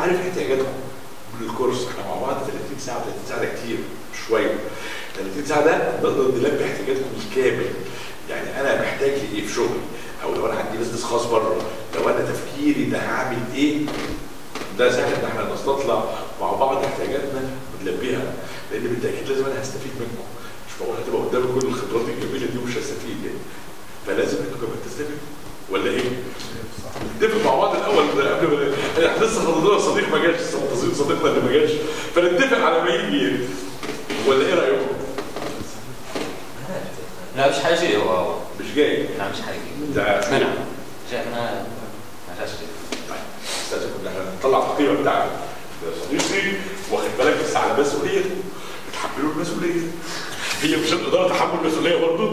عارف احتياجاتكم من الكورس احنا مع بعض 30 ساعه 30 ساعه ده كتير شويه 30 ساعه ده نقدر نلبي احتياجاتكم الكامل يعني انا محتاج لايه في شغلي او لو انا عندي بزنس خاص بره لو انا تفكيري ده هعمل ايه ده سهل ان احنا نستطلع مع بعض احتياجاتنا ونلبيها لان بالتاكيد لازم انا هستفيد منكم مش بقول هتبقى قدامي كل الخبرات الجميله دي ومش هستفيد يعني فلازم انتوا كمان تستفيدوا ولا ايه؟ نتفق مع بعض الاول قبل ما احنا لسه فاضل صديق ما جاش لسه منتظرين صديقنا اللي ما جاش فنتفق على ما يجي يعني. ولا ايه رايكم؟ لا مش حاجي هو مش جاي لا مش حاجي ده منع جاء ما ما جاش طيب استاذكم ان احنا نطلع القيمه بتاعته يا صديقي واخد بالك بس على مسؤوليته بتحملوا المسؤوليه هي مش الاداره تحمل مسؤوليه برضه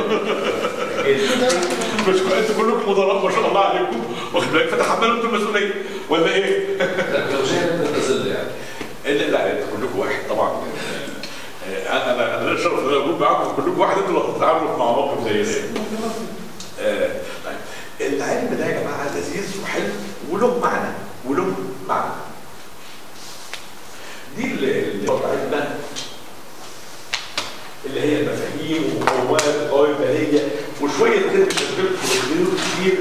مش انتوا كلكم مدراء ما شاء الله عليكم واخد بالك فتحملوا انتوا المسؤوليه ولا ايه؟ لو جاي تنتظر يعني لا لا انتوا كلكم واحد طبعا انا انا انا شرف ان انا اكون معاكم كلكم واحد انتوا اللي هتتعاملوا مع موقف زي ده آه، طيب العلم ده يا جماعه لذيذ وحلو وله معنى وله معنى دي اللي اللي بتاعتنا اللي هي المفاهيم ومقومات القوائم الماليه وشويه كده مش هتكلم كتير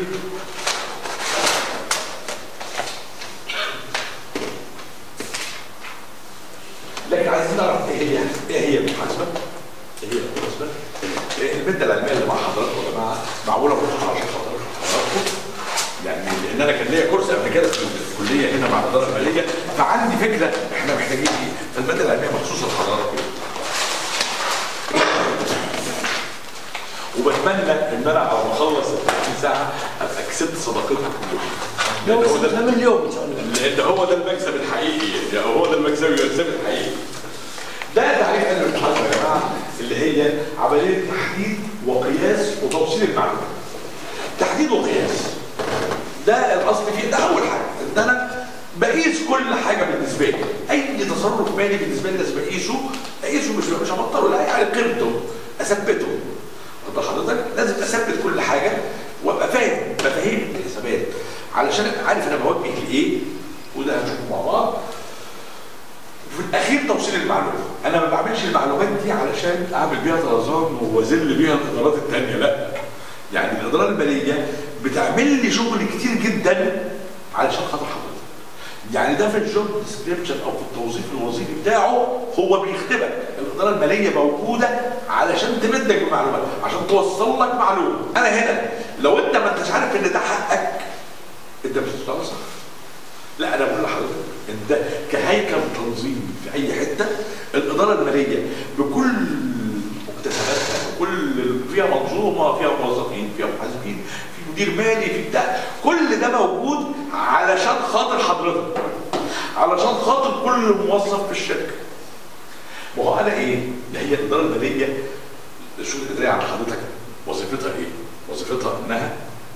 لكن عايزين نعرف ايه هي ايه هي المحاسبه؟ ايه هي المحاسبه؟ الماده العلميه اللي مع حضراتكم يا جماعه معموله مخصوص عشان خاطر حضراتكم يعني لان انا كان ليا كورس قبل كده في الكليه هنا مع الاداره الماليه فعندي فكره احنا محتاجين ايه؟ فالماده العلميه مخصوصه لحضراتكم وبتمنى ان انا على ما اخلص ال 30 ساعه ابقى كسبت صداقتكم كلكم لان هو ده ده من اليوم ان شاء الله لان هو ده المكسب الحقيقي يعني هو ده المكسب المكسب الحقيقي ده تعريف علم المحاسبه يا جماعه اللي هي عمليه تحديد وقياس وتوصيل المعلومات تحديد وقياس ده الاصل فيه ده اول حاجه ان انا بقيس كل حاجه بالنسبه لي اي تصرف مالي بالنسبه لي لازم اقيسه اقيسه مش مش هبطله لا يعني قيمته اثبته واخد حضرتك لازم اثبت كل حاجه وابقى فاهم مفاهيم الحسابات علشان ابقى عارف انا بوجه لايه وده هنشوفه مع بعض وفي الاخير توصيل المعلومات انا ما بعملش المعلومات دي علشان اعمل بيها طرزان واذل بيها الادارات الثانيه لا يعني الاداره الماليه بتعمل لي شغل كتير جدا علشان خاطر حضرتك يعني ده في الجوب ديسكريبشن او في التوظيف الوظيفي بتاعه هو بيخدمك الاداره الماليه موجوده علشان تمدك بمعلومات عشان توصل لك معلومه انا هنا لو انت ما انتش عارف ان ده حقك انت مش هتشتغل صح لا انا بقول لحضرتك انت كهيكل تنظيمي في اي حته الاداره الماليه بكل مكتسباتها بكل فيها منظومه فيها موظفين فيها محاسبين في مدير مالي في بتاع كل ده موجود علشان خاطر حضرتك علشان خاطر كل موظف في الشركه ما هو انا ايه؟ ده هي الاداره الماليه الشؤون الاداريه على حضرتك وظيفتها ايه؟ وظيفتها انها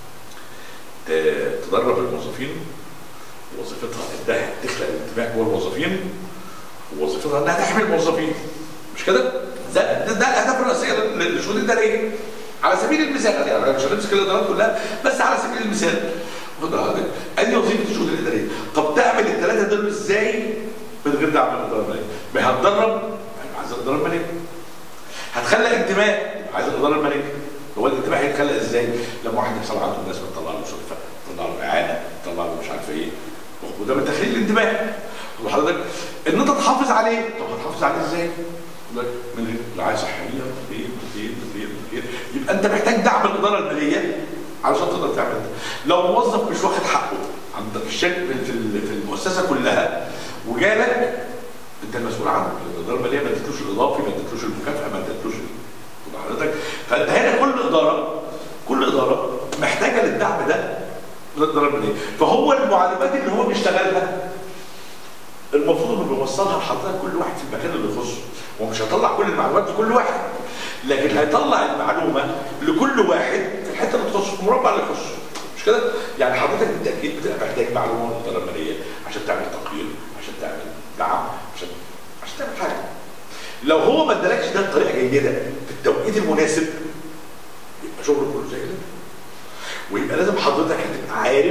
ت- تدرب الموظفين وظيفتها انها تخلق الانتماء جوه الموظفين ووظيفتها انها تحمي الموظفين مش كده؟ ده ده, ده الاهداف الرئيسيه لل- للشؤون الاداريه على سبيل المثال يعني أنا مش هنمسك الادارات كلها بس على سبيل المثال خد بالك ادي وظيفه الشؤون الاداريه طب تعمل الثلاثه دول ازاي من غير دعم الاداره الماليه؟ ما هي هتدرب يبقى عايز الاداره الماليه هتخلق انتماء يبقى عايز الاداره الماليه هو الانتماء هيتخلق ازاي؟ لما واحد يحصل عنده ناس بتطلع له سلفه تطلع له اعانه تطلع له مش عارف ايه وده من تخليل الانتماء خد حضرتك ان انت تحافظ عليه طب هتحافظ عليه ازاي؟ يقول لك من غير رعايه صحيه تدريب تدريب تدريب تدريب يبقى انت محتاج دعم الاداره الماليه علشان تقدر تعمل ده لو موظف مش واخد حقه عند في الشركه في ال- في المؤسسه كلها وجالك انت المسؤول عنه الاداره الماليه ما ادتلوش الاضافي ما ادتلوش المكافاه ما ادتلوش خد حضرتك فانت هنا كل اداره كل اداره محتاجه للدعم ده من الاداره الماليه فهو المعلومات اللي هو بيشتغلها المفروض انه بيوصلها لحضرتك كل واحد في المكان اللي يخصه هو مش هيطلع كل المعلومات لكل واحد لكن هيطلع المعلومه لكل واحد في الحته اللي تخصه في المربع اللي يخصه مش كده؟ يعني حضرتك بالتاكيد بتبقى محتاج معلومه من الاداره الماليه عشان تعمل تقرير عشان تعمل دعم عشان عشان تعمل حاجه لو هو ما ادالكش ده بطريقه جيده في التوقيت المناسب يبقى شغله كله زي كده ويبقى لازم حضرتك هتبقى عارف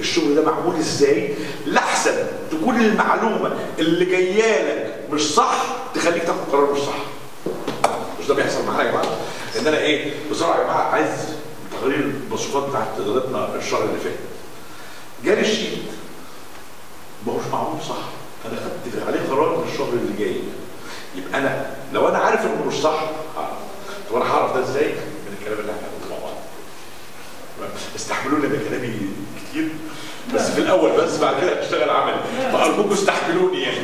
الشغل ده معمول ازاي لحسن تكون المعلومه اللي جايه لك مش صح تخليك تاخد قرار مش صح مش ده بيحصل معايا يا جماعه ان انا ايه بسرعه يا جماعه عايز تغيير المصروفات بتاعت ادارتنا الشهر اللي فات جالي الشيت ما هوش معمول صح انا خدت عليه قرار من الشهر اللي جاي يبقى انا لو انا عارف انه مش صح آه. طب انا هعرف ده ازاي من الكلام اللي احنا هنقوله مع بعض استحملوني ده كلامي كتير بس في الاول بس بعد كده هشتغل عملي فارجوكم استحملوني يعني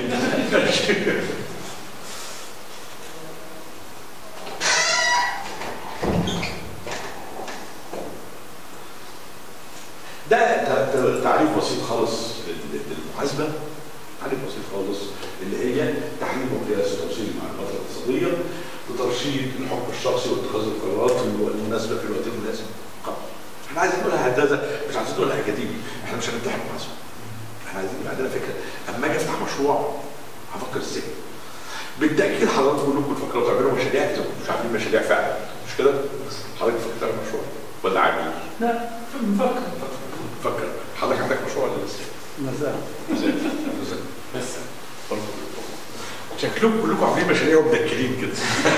ده ت- ت- تعريف بسيط خالص لل- للمحاسبه تعريف بسيط خالص اللي هي تحليل وقياس وتوصيل المعلومات الاقتصاديه لترشيد الحكم الشخصي واتخاذ القرارات المناسبه في الوقت المناسب قبل. احنا عايزين نقولها هندسه مش عايزين نقولها اكاديمي احنا مش هنمتحن محاسبه احنا عايزين يبقى عندنا فكره اما اجي افتح مشروع هفكر ازاي بالتاكيد حضراتكم كلكم بتفكروا تعملوا مشاريع اذا كنتوا مش عارفين مشاريع فعلا مش كده؟ حضرتك فكرت تعمل مشروع ولا عامل؟ لا بنفكر فكر حضرتك عندك مشروع ولا لسه؟ ما زال بس برضه شكلكم كلكم عاملين مشاريع ومدكرين كده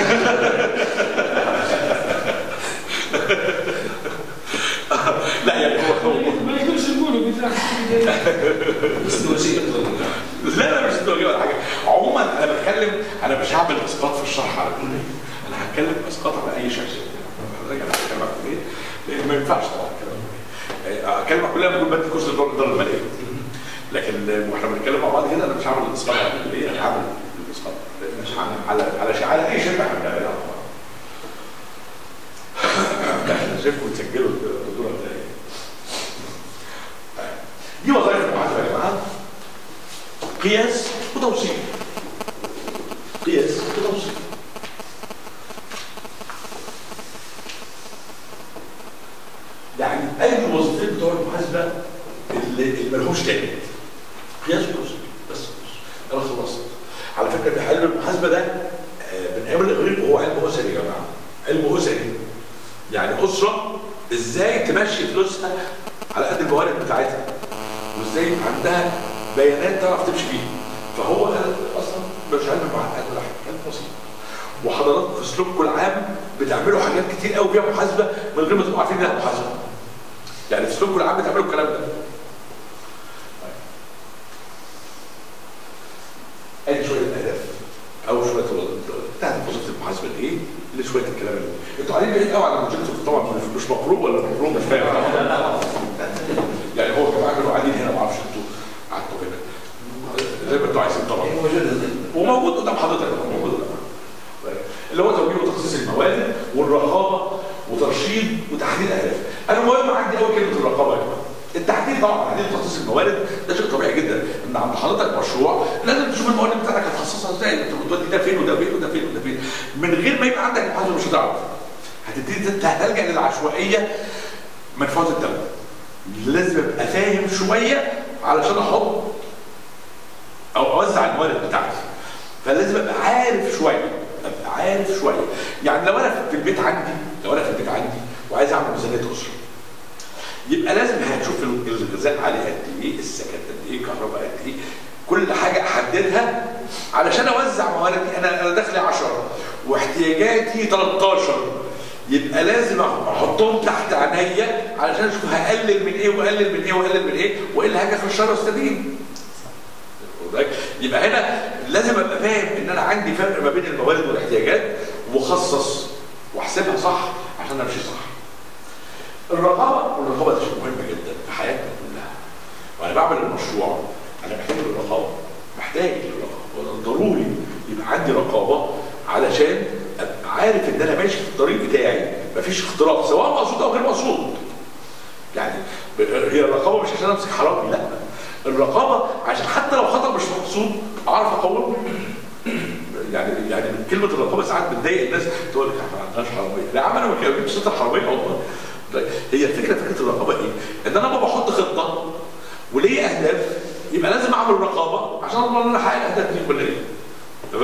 لا يعني هو هو ما يقدرش يقولوا بتاع بس نوشيك لا لا مش توجيه ولا حاجه عموما انا بتكلم انا مش هعمل اسقاط في الشرح على الكليه انا هتكلم اسقاط على اي شخص حضرتك انا هتكلم على الكليه لان ما ينفعش طبعا الكلام ده. اتكلم على الكليه بقول بدي كورس الدور الاداره الماليه لكن واحنا بنتكلم مع بعض كده انا مش هعمل اسقاط على الكليه انا هعمل الاسقاط مش هعمل على على شيء على اي شركه احنا بنعملها احنا شايفكم تسجلوا الدكتوره بتاعي دي وظائف المحاسبه يا جماعه قياس وتوصيل قياس وتوصيل يعني اي وظيفتين بتوع المحاسبه اللي اللي ملهمش تاني قياس وتوصيل بس انا خلصت على فكره في علم المحاسبه ده آه، من ايام الاغريق وهو علم اسري يا جماعه علم اسري يعني اسره ازاي تمشي فلوسها على قد الموارد بتاعتها وازاي يبقى عندها بيانات تعرف تمشي بيها فهو ده اصلا مش علم معقد ولا حاجه علم بسيط وحضراتكم في سلوككم العام بتعملوا حاجات كتير قوي فيها محاسبه من غير ما تبقوا عارفين انها محاسبه يعني في سلوككم العام بتعملوا الكلام ده ادي شويه اهداف او شويه تهدف وظيفه المحاسبه لايه؟ لشويه الكلام اللي انتوا قاعدين بعيد قوي عن البروجيكتور طبعا مش مقروب ولا مقروب مش فاهم يعني هو كمان كانوا قاعدين هنا ما اعرفش انتوا قعدتوا هنا زي ما انتوا عايزين طبعا وموجود قدام حضرتك موجود قدام حضرتك. اللي هو توجيه وتخصيص المواد والرقابه وترشيد وتحديد اهداف انا مهم عندي قوي كلمه الرقابه يا جماعه التحديد طبعا تحديد وتخصيص الموارد ده شيء طبيعي جدا ان عند حضرتك مشروع لازم تشوف الموارد بتاعتك هتخصصها ازاي انت بتودي ده فين وده فين وده فين وده فين من غير ما يبقى عندك محاسبه مش هتعرف هتبتدي انت هتلجا للعشوائيه منفعه الدوله لازم ابقى فاهم شويه علشان احط او اوزع الموارد بتاعتي فلازم ابقى عارف شويه ابقى عارف شويه يعني لو انا في البيت عندي لو انا في البيت عندي وعايز اعمل ميزانيه اسره يبقى لازم هشوف الغذاء عليه قد ايه السكن قد ايه الكهرباء قد ايه كل حاجه احددها علشان اوزع مواردي انا انا دخلي 10 واحتياجاتي 13 يبقى لازم احطهم تحت عينيا علشان اشوف هقلل من ايه واقلل من ايه واقلل من ايه والا هاجي اخر الشهر واستدين واخد بالك؟ يبقى هنا لازم ابقى فاهم ان انا عندي فرق ما بين الموارد والاحتياجات واخصص واحسبها صح عشان امشي صح. الرقابه والرقابه ده شيء مهم جدا في حياتنا كلها. وانا بعمل المشروع انا محتاج للرقابه محتاج للرقابه ضروري يبقى عندي رقابه علشان ابقى عارف ان انا ماشي في الطريق بتاعي مفيش اختراق سواء مقصود او غير مقصود. يعني ب- هي الرقابه مش عشان امسك حرامي لا الرقابه عشان حتى لو خطا مش مقصود اعرف اقومه يعني يعني كلمه الرقابه ساعات بتضايق الناس تقول لك احنا ما عندناش حراميه لا يا عم انا ما بجيبش ست حراميه والله طيب، هي الفكره فكره الرقابه ايه؟ ان انا لما بحط خطه وليه اهداف يبقى لازم اعمل رقابه عشان اضمن ان انا احقق الاهداف دي كلها تمام؟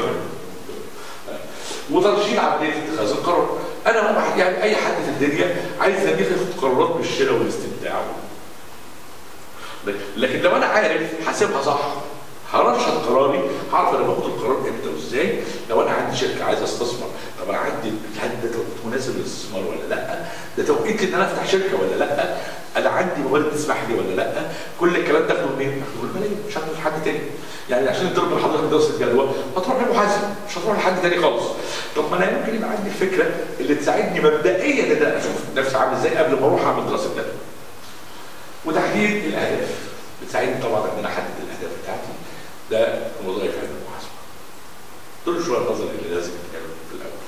وترشيد عمليه اتخاذ القرار انا ما بح- يعني اي حد في الدنيا عايز يخ- ياخد قرارات بالشراء والاستمتاع لكن لو انا عارف حاسبها صح هرشد قراري هعرف انا باخد القرار امتى وازاي لو انا عندي شركه عايز استثمر طب انا عندي هل ده توقيت مناسب للاستثمار ولا لا ده توقيت ان انا افتح شركه ولا لا انا عندي موارد تسمح لي ولا لا كل الكلام ده اخده منين؟ اخده من الماليه مش هاخده من حد تاني يعني عشان تضرب لحضرتك دراسه جدوى هتروح لمحاسب مش هتروح لحد تاني خالص طب ما انا ممكن يبقى عندي الفكره اللي تساعدني مبدئيا ان انا اشوف نفسي عامل ازاي قبل ما اروح اعمل دراسه جدوى وتحديد الاهداف بتساعدني طبعا ان انا احدد الاهداف بتاعتي ده وظائف علم المحاسبه دول شويه النظر اللي لازم يتكلم في الاول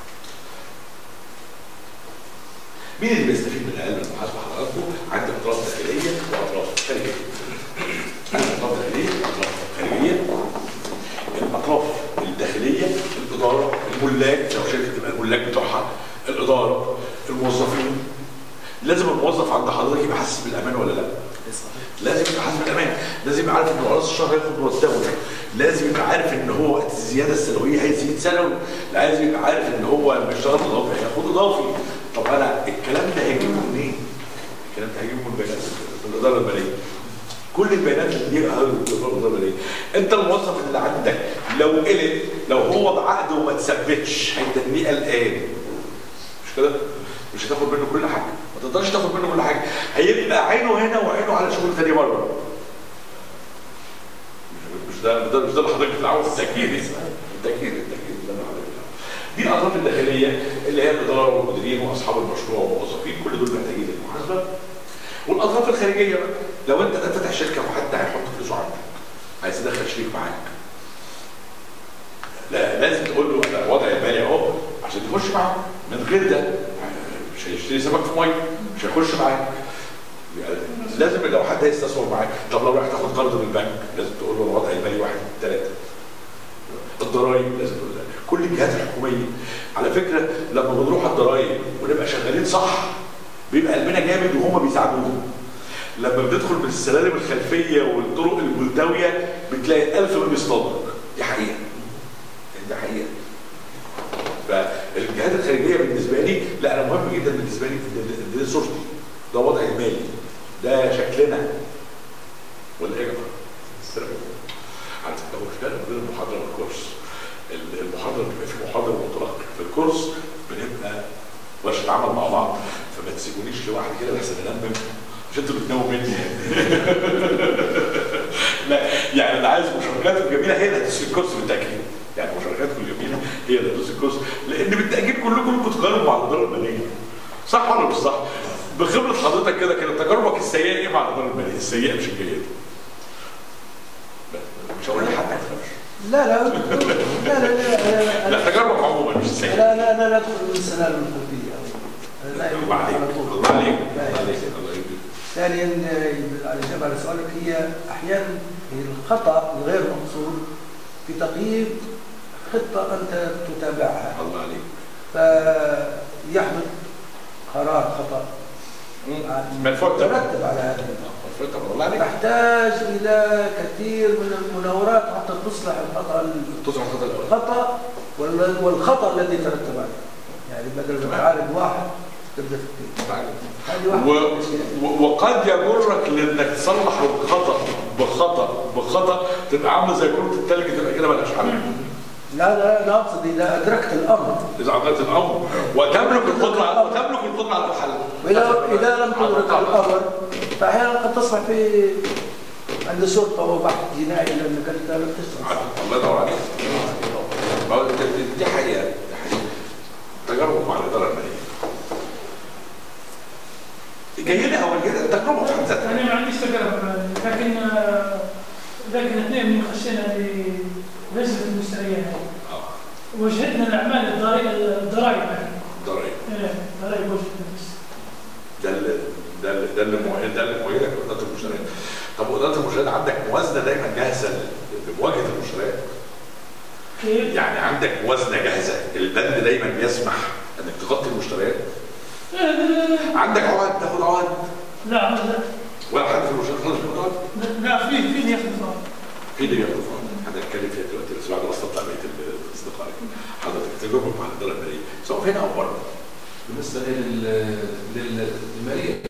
مين اللي بيستفيد من علم المحاسبه حضراتكم عندي اطراف داخليه واطراف خارجيه عندي اطراف داخليه واطراف خارجيه الاطراف الداخليه الاداره الملاك لو شركه تبقى الملاك بتوعها الاداره الموظفين لازم الموظف عند حضرتك يبقى حاسس بالامان ولا لا؟ لازم يبقى حاسس بالامان لازم يبقى عارف ان راس الشهر هياخد مرتبه لازم يبقى عارف ان هو وقت الزياده السنويه هيزيد سنوي لازم يبقى عارف ان هو لما يشتغل اضافي هياخد اضافي طب انا الكلام ده هيجيبه منين؟ الكلام ده هيجيبه من البيانات من الاداره الماليه كل البيانات اللي بيجيبها الاداره الماليه انت الموظف اللي عندك لو قلت لو هو بعقد وما تثبتش هيتنيه قلقان مش كده؟ مش هتاخد منه كل حاجه ما تقدرش تاخد منه كل حاجه هيبقى عينه هنا وعينه على شغل تاني بره مش ده مش ده مش ده اللي حضرتك بتلعبه التاكيد التاكيد التاكيد اللي انا حضرتك بتلعبه. دي الاطراف الداخليه اللي هي الاداره والمديرين واصحاب المشروع والموظفين كل دول محتاجين للمحاسبه والاطراف الخارجيه بقى لو انت فاتح شركه وحد هيحط فلوسه عندك عايز تدخل شريك معاك لا لازم تقول له انا وضعي المالي اهو عشان تخش معاه من غير ده مش هيشتري سمك في ميه مش هيخش معاك يعني لازم لو حد هيستثمر معاك طب لو رايح تاخد قرض من البنك لازم تقول له الوضع المالي واحد ثلاثه الضرايب لازم تقول له كل الجهات الحكوميه على فكره لما بنروح الضرايب ونبقى شغالين صح بيبقى قلبنا جامد وهم بيساعدونا لما بندخل من السلالم الخلفيه والطرق الملتويه بتلاقي ألف من بيصطادك دي حقيقه دي حقيقه فالجهات الخارجيه بالنسبه لي لا انا مهم جدا بالنسبه لي في دي صورتي ده وضع المالي ده شكلنا ولا ايه يا جماعه؟ السلام عليكم. على فكره هو مشكله ما بين المحاضره والكورس ال- المحاضره بيبقى في محاضره مطلق في الكورس بنبقى ورشه عمل مع بعض فما تسيبونيش لوحدي كده لحسن انام مش انتوا بتناموا مني لا يعني اللي عايز مشاركاته الجميله هي اللي هتدوس الكورس بالتاكيد يعني مشاركاتكم الجميله هي اللي هتدوس الكورس لان بالتاكيد كلكم كنتوا تجارب مع الاداره الماليه صح ولا مش صح؟ بخبره حضرتك كده كده تجاربك السيئه ايه مع الاداره الماليه؟ السيئه مش الجيده. مش هقول لحد ما تخافش. لا لا لا لا لا لا تجاربك عموما مش السيئه. لا لا لا لا ادخل من السلالم الخلفيه لا الله عليك على طول. الله عليك لا، الله عليك الله يبارك. ثانيا آه، الإجابة على سؤالك هي أحيانا الخطأ الغير مقصود في تقييم خطة أنت تتابعها الله عليك. فيحدث قرار خطأ مدفوع تمام. ترتب على هذا مدفوع تمام. الله عليك. تحتاج إلى كثير من المناورات حتى تصلح الخطأ تصبح الخطأ الاول. الخطأ وال- والخطأ الذي ترتب عليه يعني بدل ما تعالج واحد تبدأ في اثنين الله عليك. هذه واحدة و... من الأشياء. و... وقد يجرك لانك تصلح الخطا بخطا بخطا تبقى عامله زي كره الثلج تبقى كده مالهاش حل. لا لا انا اقصد اذا ادركت الامر اذا عملت الامر وتملك القدره وتملك القدره على الحل. واذا اذا لم تدرك الامر فاحيانا قد تصبح في عند الشرطه وبحث جنائي لانك انت لم تشتغل صح. الله ينور عليك. ما هو دي- دي حقيقه دي حقيقه. تجارب مع الاداره الماليه. جيده او جيده تجربه في حد ذاتها. انا ما عنديش تجربه لكن آه، لكن اثنين من خشينا لجنه المشتريات اه وجهتنا الاعمال الضرائب الضرائب يعني ضرائب إيه، ضرائب وجهتنا بس ده اللي ده اللي ده اللي مؤيد ده اللي مؤيدك اداره المشتريات. طب اداره المشتريات عندك موازنه دايما جاهزه لمواجهه المشتريات. كيف؟ يعني عندك موازنه جاهزه البند دايما بيسمح انك تغطي المشتريات آه، عندك عقد تاخد عقد لا لا ولا حد في المشتريات خالص بياخد عقد لا لا في في اللي ياخذ فرق. في اللي بياخد عقد هنتكلم فيها دلوقتي بس بعد ما استطلع بقيه الاصدقاء حضرتك تجربه مع الاداره الماليه سواء هنا او بره بالنسبه لل- لل- للماليه